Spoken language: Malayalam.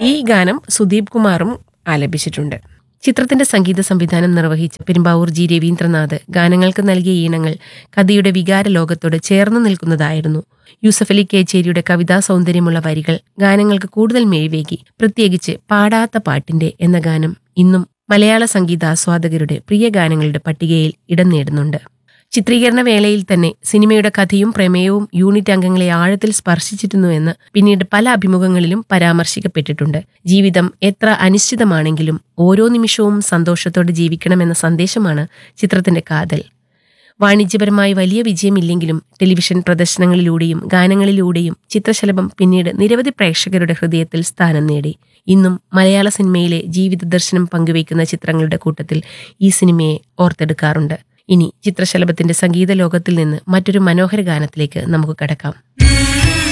ഈ ഗാനം സുദീപ് കുമാറും ആലപിച്ചിട്ടുണ്ട് ചിത്രത്തിന്റെ സംഗീത സംവിധാനം നിർവഹിച്ച പെരുമ്പാവൂർ ജി രവീന്ദ്രനാഥ് ഗാനങ്ങൾക്ക് നൽകിയ ഈണങ്ങൾ കഥയുടെ വികാര ലോകത്തോട് ചേർന്ന് നിൽക്കുന്നതായിരുന്നു യൂസഫ് അലി കേച്ചേരിയുടെ കവിതാ സൗന്ദര്യമുള്ള വരികൾ ഗാനങ്ങൾക്ക് കൂടുതൽ മേഴ്വേകി പ്രത്യേകിച്ച് പാടാത്ത പാട്ടിന്റെ എന്ന ഗാനം ഇന്നും മലയാള സംഗീതാസ്വാദകരുടെ പ്രിയ ഗാനങ്ങളുടെ പട്ടികയിൽ ഇടം നേടുന്നുണ്ട് ചിത്രീകരണ വേളയിൽ തന്നെ സിനിമയുടെ കഥയും പ്രമേയവും യൂണിറ്റ് അംഗങ്ങളെ ആഴത്തിൽ സ്പർശിച്ചിരുന്നുവെന്ന് പിന്നീട് പല അഭിമുഖങ്ങളിലും പരാമർശിക്കപ്പെട്ടിട്ടുണ്ട് ജീവിതം എത്ര അനിശ്ചിതമാണെങ്കിലും ഓരോ നിമിഷവും സന്തോഷത്തോടെ ജീവിക്കണമെന്ന സന്ദേശമാണ് ചിത്രത്തിന്റെ കാതൽ വാണിജ്യപരമായി വലിയ വിജയമില്ലെങ്കിലും ടെലിവിഷൻ പ്രദർശനങ്ങളിലൂടെയും ഗാനങ്ങളിലൂടെയും ചിത്രശലഭം പിന്നീട് നിരവധി പ്രേക്ഷകരുടെ ഹൃദയത്തിൽ സ്ഥാനം നേടി ഇന്നും മലയാള സിനിമയിലെ ജീവിത ദർശനം പങ്കുവയ്ക്കുന്ന ചിത്രങ്ങളുടെ കൂട്ടത്തിൽ ഈ സിനിമയെ ഓർത്തെടുക്കാറുണ്ട് ഇനി ചിത്രശലഭത്തിന്റെ സംഗീത ലോകത്തിൽ നിന്ന് മറ്റൊരു മനോഹര ഗാനത്തിലേക്ക് നമുക്ക് കടക്കാം